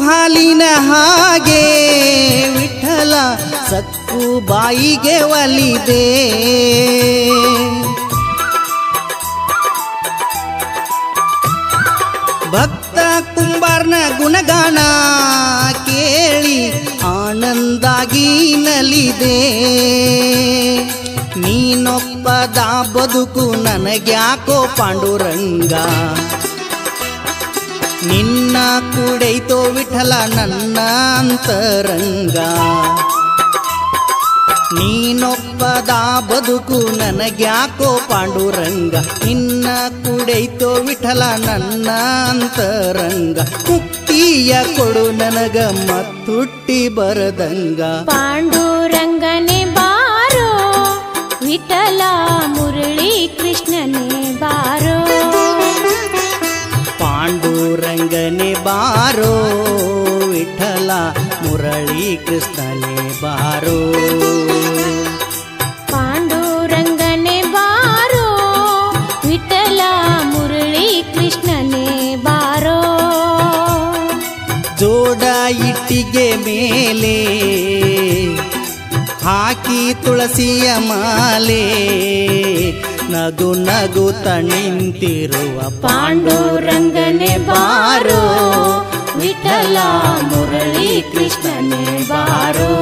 ಹಾಲಿನ ಹಾಗೆ ವಿಠಲ ಸಕ್ಕು ಬಾಯಿಗೆ ಒಲಿದೆ ಭಕ್ತ ಕುಂಬಾರ್ನ ಗುಣಗಾನ ಕೇಳಿ ಆನಂದಾಗಿ ನಲಿದೆ ನೀನೊಪ್ಪದ ಬದುಕು ನನಗ್ಯಾಕೋ ಪಾಂಡುರಂಗ ನಿನ್ನ ಕೂಡೈತೋ ವಿಠಲ ನನ್ನ ಅಂತರಂಗ ನೀನೊಪ್ಪದ ಬದುಕು ನನಗ್ಯಾಕೋ ಪಾಂಡುರಂಗ ನಿನ್ನ ಕೂಡೈತೋ ವಿಠಲ ನನ್ನ ಅಂತರಂಗ ಮುಕ್ತಿಯ ಕೊಡು ನನಗ ಮತ್ತುಟ್ಟಿ ಬರದಂಗ ಪಾಂಡುರಂಗನೆ ಬಾರೋ ವಿಠಲ ಮುರಳಿ ಕೃಷ್ಣನೇ ಬಾರೋ ಪಾಂಡುರಂಗನೆ ಬಾರೋ ವಿಠಲ ಮುರಳಿ ಕೃಷ್ಣನೇ ಬಾರೋ ಪಾಂಡುರಂಗನೆ ಬಾರೋ ವಿಠಲ ಮುರಳಿ ಕೃಷ್ಣನೇ ಬಾರೋ ಜೋಡ ಇಟ್ಟಿಗೆ ಮೇಲೆ ಹಾಕಿ ತುಳಸಿಯ ಮಾಲೆ ನಗು ನಗು ನಿಂತಿರುವ ಪಾಂಡುರಂಗನೆ ಬಾರೋ ವಿಠಲ ಮುರಳಿ ಕೃಷ್ಣನೇ ಬಾರೋ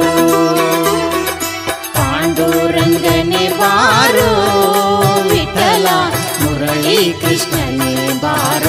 ಪಾಂಡುರಂಗನೆ ಬಾರೋ ವಿಠಲ ಮುರಳಿ ಕೃಷ್ಣನೇ ಬಾರೋ